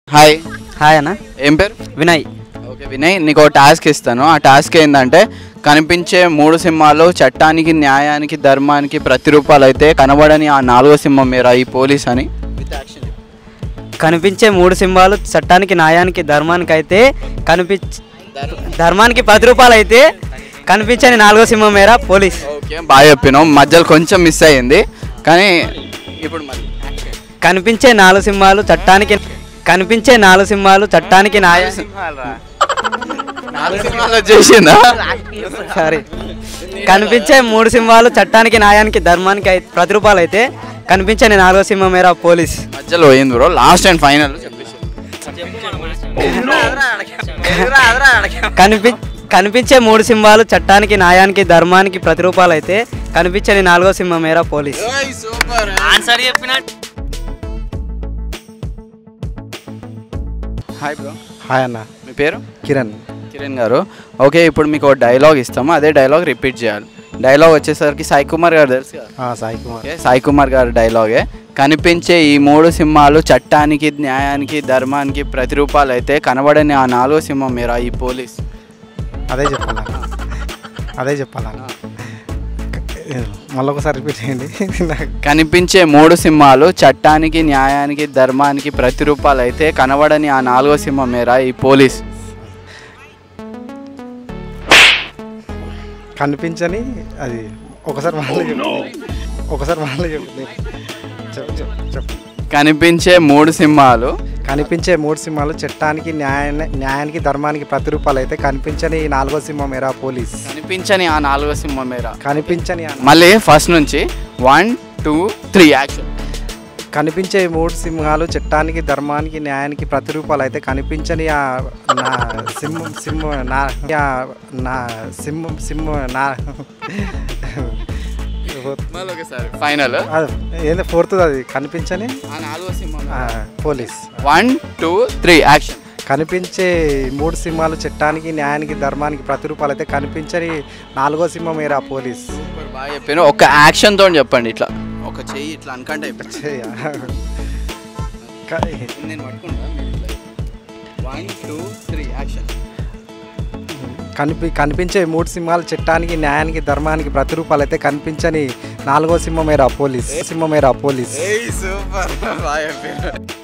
Hi hi అన్న ఏం పేరు వినయ్ ఓకే వినయ్ నీకు ఒక టాస్క్ ఇస్తాను ఆ టాస్క్ ఏంటంటే కనిపించే మూడు సింహాలు చట్టానికి న్యాయానికి ధర్మానికి ప్రతిరూపాలు అయితే కనబడని ఆ నాలుగో సింహం మీరా ఈ పోలీస్ అని విత్ యాక్షన్ కనిపించే మూడు సింహాలు చట్టానికి న్యాయానికి ధర్మానికి అయితే కనిపించ ధర్మానికి పది రూపాయలు అయితే కనిపించని నాలుగో సింహం మేరా పోలీస్ ఓకే బాగా చెప్పినావు మధ్యలో కొంచెం మిస్ అయ్యింది కానీ ఇప్పుడు మరి కనిపించే నాలుగు సింహాలు చట్టానికి కనిపించే నాలుగు సింహాలు చట్టానికి న్యాయ నాలుగు సింహాలు వచ్చేసిందా సారీ కనిపించే మూడు సింహాలు చట్టానికి న్యాయానికి ధర్మానికి అయితే ప్రతి రూపాయలు అయితే కనిపించని నాలుగో సింహం మేరా పోలీస్ మధ్యలో పోయింది బ్రో లాస్ట్ అండ్ ఫైనల్ చెప్పేసి కనిపి కనిపించే మూడు సింహాలు చట్టానికి న్యాయానికి ధర్మానికి ప్రతిరూపాలు అయితే కనిపించని నాలుగో సింహం మేరా పోలీస్ సూపర్ ఆన్సర్ చెప్పినట్టు హాయ్ బ్రో హాయ్ అన్న మీ పేరు కిరణ్ కిరణ్ గారు ఓకే ఇప్పుడు మీకు ఒక డైలాగ్ ఇస్తాము అదే డైలాగ్ రిపీట్ చేయాలి డైలాగ్ వచ్చేసరికి సాయి కుమార్ గారు తెలుసు కదా ఆ, సాయి కుమార్ ఓకే సాయి కుమార్ గారి డైలాగే కనిపించే ఈ మూడు సింహాలు చట్టానికి న్యాయానికి ధర్మానికి ప్రతిరూపాలు అయితే కనబడని ఆ నాలుగో సింహం మీరా ఈ పోలీస్ అదే చెప్పాలా అదే చెప్పాలా మళ్ళీ ఒకసారి రిపీట్ చేయండి నాకు కనిపించే మూడు సింహాలు చట్టానికి న్యాయానికి ధర్మానికి ప్రతిరూపాలు అయితే కనబడని ఆ నాలుగో సింహం మీరా ఈ పోలీస్ కనిపించని అది ఒకసారి మళ్ళీ చెప్పు ఒకసారి మళ్ళీ చెప్పు చెప్పు చెప్పు చెప్పు కనిపించే మూడు సింహాలు కనిపించే మూడు సింహాలు చట్టానికి న్యాయ న్యాయానికి ధర్మానికి ప్రతిరూపాలు అయితే కనిపించని నాలుగో సింహం మేరా పోలీస్ కనిపించని ఆ నాలుగో సింహం మీరా కనిపించని ఆ- మళ్ళీ ఫస్ట్ నుంచి వన్ టూ త్రీ యాక్షన్ కనిపించే మూడు సింహాలు చట్టానికి ధర్మానికి న్యాయానికి ప్రతిరూపాలు అయితే కనిపించని ఆ నా సింహం సింహం నా ఆ నా సింహం సింహం నా మళ్ళీ ఒకసారి ఫైనల్ అది ఏంది ఫోర్త్ అది కనిపించని ఆ నాలుగో సింహం ఆ, police one two three action కనిపించే మూడు సింహాలు చట్టానికి న్యాయానికి ధర్మానికి ప్రతిరూపాలు అయితే కనిపించని నాలుగో సింహం ఏరా పోలీస్ సూపర్ బాగా చెప్పాను ఒక యాక్షన్ తోని చెప్పండి ఇట్లా ఒక చెయ్యి ఇట్లా అనుకంటే అయిపోయింది. చెయ్య. క- నేను పట్టుకుంటా వన్ టూ త్రీ యాక్షన్ కనిపి కనిపించే మూడు సింహాలు చట్టానికి న్యాయానికి ధర్మానికి ప్రతిరూపాలు అయితే కనిపించని నాలుగో సింహమేరా పోలీస్ సింహమేరా పోలీస్ సూపర్ బాగా చెప్పారు